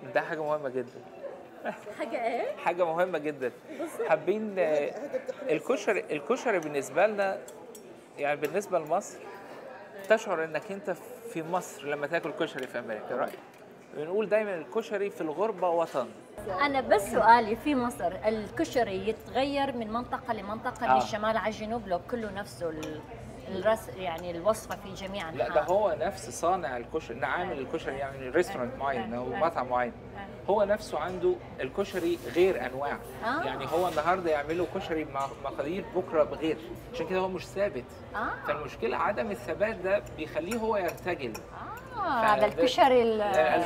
ده حاجه مهمه جدا حاجه ايه حاجه مهمه جدا حابين آه، الكشري الكشري بالنسبه لنا يعني بالنسبه لمصر تشعر انك انت في مصر لما تاكل كشري في امريكا رايك بنقول دايما الكشري في الغربه وطن انا بس سؤالي في مصر الكشري يتغير من منطقه لمنطقه آه. من الشمال على الجنوب لو كله نفسه ال- الرس يعني الوصفه في جميع لا انحاء ده هو نفس صانع الكشري ده عامل الكشري يعني ريستورانت معين او مطعم معين هو نفسه عنده الكشري غير انواع آه. يعني هو النهارده يعملوا كشري مع مقادير بكره بغير عشان كده هو مش ثابت اه فالمشكله عدم الثبات ده بيخليه هو يرتجل اه هذا الكشري ال-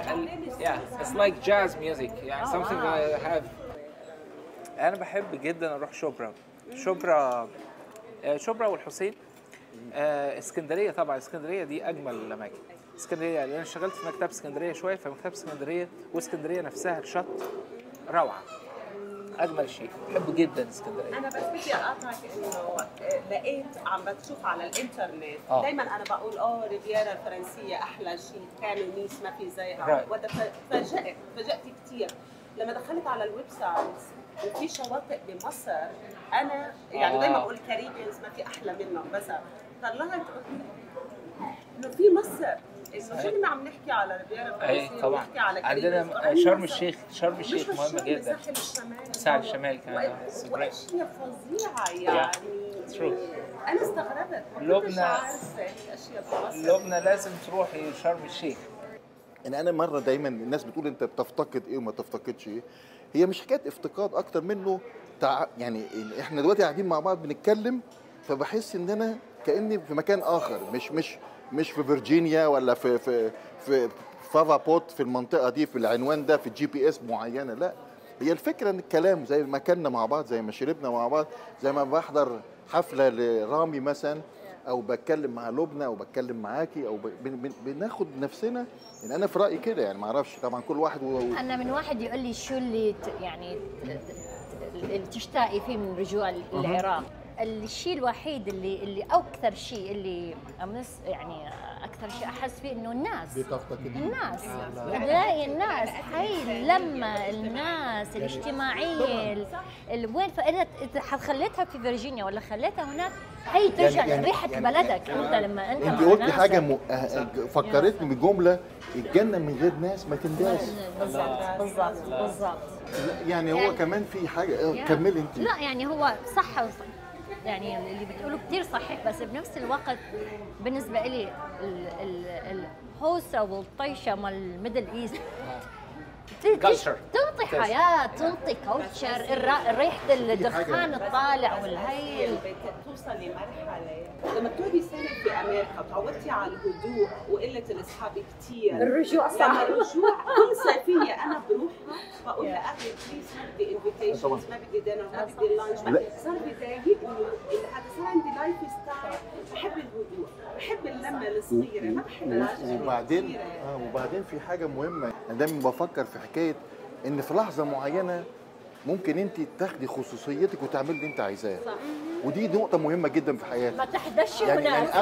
yeah it's like jazz music يعني Oh, something wow. I have انا بحب جدا اروح شبرا شبرا آه، شبرا والحسين آه، اسكندريه طبعا اسكندريه دي اجمل الاماكن اسكندريه لان انا اشتغلت في مكتبه اسكندريه شويه فمكتبه اسكندريه واسكندريه نفسها الشط روعه اجمل شيء بحب جدا اسكندريه انا بس بدي اقاطعك انه لقيت عم بتشوف على الانترنت آه. دايما انا بقول اه ريفيرا الفرنسيه احلى شيء كانوا نيس ما في زيها Right. وده تفاجأت تفاجأت كثير لما دخلت على الويب سايت وفي شواطئ بمصر انا يعني آه. دايما بقول كاريبيانز ما في احلى منهم بس طلعت قلت انه في مصر انه شو اللي عم نحكي على ريفيرا اي الفرنسيه طبعا ونحكي على عندنا كاريبيانز. شرم مصر. الشيخ شرم مش الشيخ بس مهمه شرم، جدا ساحل الشمال ساحل الشمال كمان، و- it's great. واشياء فظيعه يعني true. انا استغربت ما كنتش لبنى- عارفه في اشياء في مصر لبنى لازم تروحي شرم الشيخ يعني انا مره دايما الناس بتقول انت بتفتقد ايه وما تفتقدش ايه هي مش حكايه افتقاد اكتر منه تع... يعني احنا دلوقتي قاعدين مع بعض بنتكلم فبحس ان انا كاني في مكان اخر مش مش مش في فيرجينيا ولا في في في فافا بوت في المنطقه دي في العنوان ده في جي بي اس معينه لا هي الفكره ان الكلام زي ما كنا مع بعض زي ما شربنا مع بعض زي ما بحضر حفله لرامي مثلا او بتكلم مع لبنى او بتكلم معاكي او ب- بن- بن- بناخد نفسنا يعني انا في رايي كده يعني ما اعرفش طبعا كل واحد و... و- انا من واحد يقول لي شو اللي ت- يعني ت- ت- اللي تشتاقي فيه من رجوع العراق الشيء الوحيد اللي اللي اكثر شيء اللي أمس يعني اكثر شيء احس فيه انه الناس الناس تلاقي الناس هي لما الناس الاجتماعيه ال- ال- وين فإذا إذا خليتها في فيرجينيا ولا خليتها هناك هي ترجع يعني- ريحه يعني- بلدك انت لما انت انت مع قلت ناسك. حاجه م... أه- فكرتني بجمله الجنه من غير ناس ما تنداس بالضبط بالضبط بالضبط يعني هو يعني- كمان في حاجه يا. كملي انت لا يعني هو صح وصح يعني اللي بتقوله كثير صحيح بس بنفس الوقت بالنسبه لي الهوسه والطيشه مال الميدل ايست Culture. تعطي حياه تعطي كوتشر ريحه الدخان الطالع والهي توصل لمرحله لما بتقعدي سنه في امريكا وتعودتي على الهدوء وقله الاصحاب كثير الرجوع لما صعب الرجوع كل صيفيه انا بروحها بقول لاهلي بليز ما بدي انفيتيشنز طبعاً. ما بدي دينر ما بدي لانش لا. صار بضايقني هذا صار عندي لايف ستايل بحب الهدوء بحب اللمه الصغيره ما بحب العشرة وبعدين الكتيرة. اه وبعدين في حاجه مهمه انا دايما بفكر في حكايه ان في لحظه معينه ممكن انت تاخدي خصوصيتك وتعملي اللي انت عايزاه ودي نقطه مهمه جدا في حياتك ما تحدش يعني يعني هناك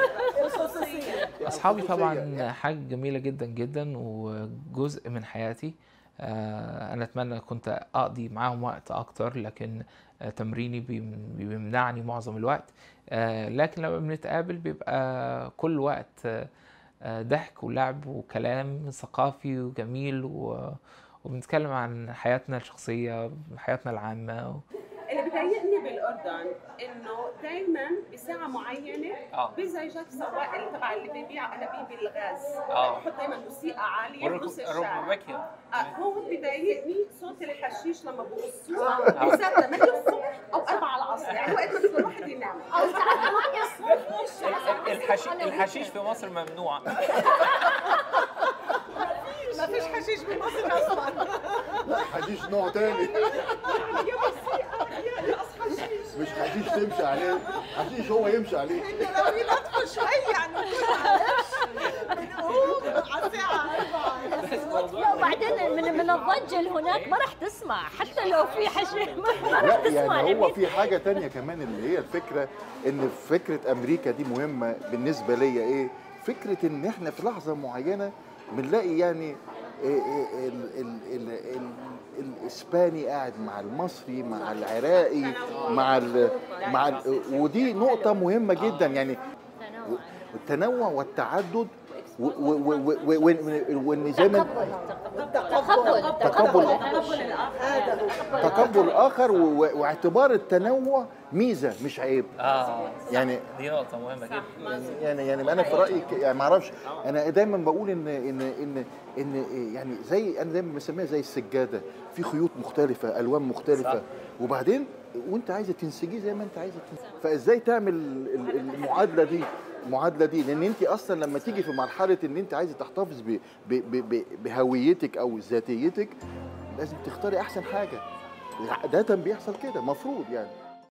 أف- اصحابي خصوصية طبعا يعني. حاجه جميله جدا جدا وجزء من حياتي آه، انا اتمنى كنت اقضي معاهم وقت اكتر لكن آه، تمريني بيم- بيمنعني معظم الوقت آه، لكن لما بنتقابل بيبقى كل وقت آه، آه، ضحك ولعب وكلام ثقافي وجميل و- وبنتكلم عن حياتنا الشخصيه حياتنا العامه اللي بضايقني بالاردن انه دائما بساعه معينه آه. بيزعجك سواق اللي تبع اللي بيبيع انابيب الغاز آه. بحط دايما موسيقى عاليه بنص الشارع والركب آه هون بضايقني صوت الحشيش لما بوصوه بالذات 8 الصبح او 4 العصر يعني وقت ما بده الواحد ينام او ساعات 8 الصبح الحشيش الحشيش في مصر ممنوع ما فيش حشيش بمصر اصلا حشيش نوع تاني يا موسيقى يا يا اصحى حشيش مش حشيش تمشي عليه حشيش هو يمشي عليه انه لو يلطفوا شوي يعني بنقوم على الساعه 4 لا وبعدين من من الضجه اللي هناك ما راح تسمع حتى لو في حشي ما راح لا تسمع يعني هو لمين. في حاجة تانية كمان اللي هي الفكرة ان فكرة امريكا دي مهمة بالنسبة ليا ايه فكرة ان احنا في لحظة معينة بنلاقي يعني ال ال ال ال الاسباني قاعد مع المصري مع العراقي مع ال مع ال ودي نقطه مهمه جدا يعني تنوع التنوع والتعدد و- و- و- و- و- وان زي ما تقبل تقبل. تقبل تقبل الاخر تقبل الاخر و- واعتبار التنوع ميزه مش عيب اه يعني دي نقطة مهمة جدا يعني يعني يعني انا في رايي ك- يعني ما اعرفش انا دايما بقول ان ان ان ان يعني زي انا دايما بسميها زي السجاده في خيوط مختلفه الوان مختلفه صح. وبعدين وانت عايزه تنسجيه زي ما انت عايزه تنسجيه فازاي تعمل ال- المعادله دي المعادله دي لان انت اصلا لما تيجي في مرحله ان انت عايزه تحتفظ ب- ب- ب- ب- بهويتك او ذاتيتك لازم تختاري احسن حاجه عاده بيحصل كده مفروض يعني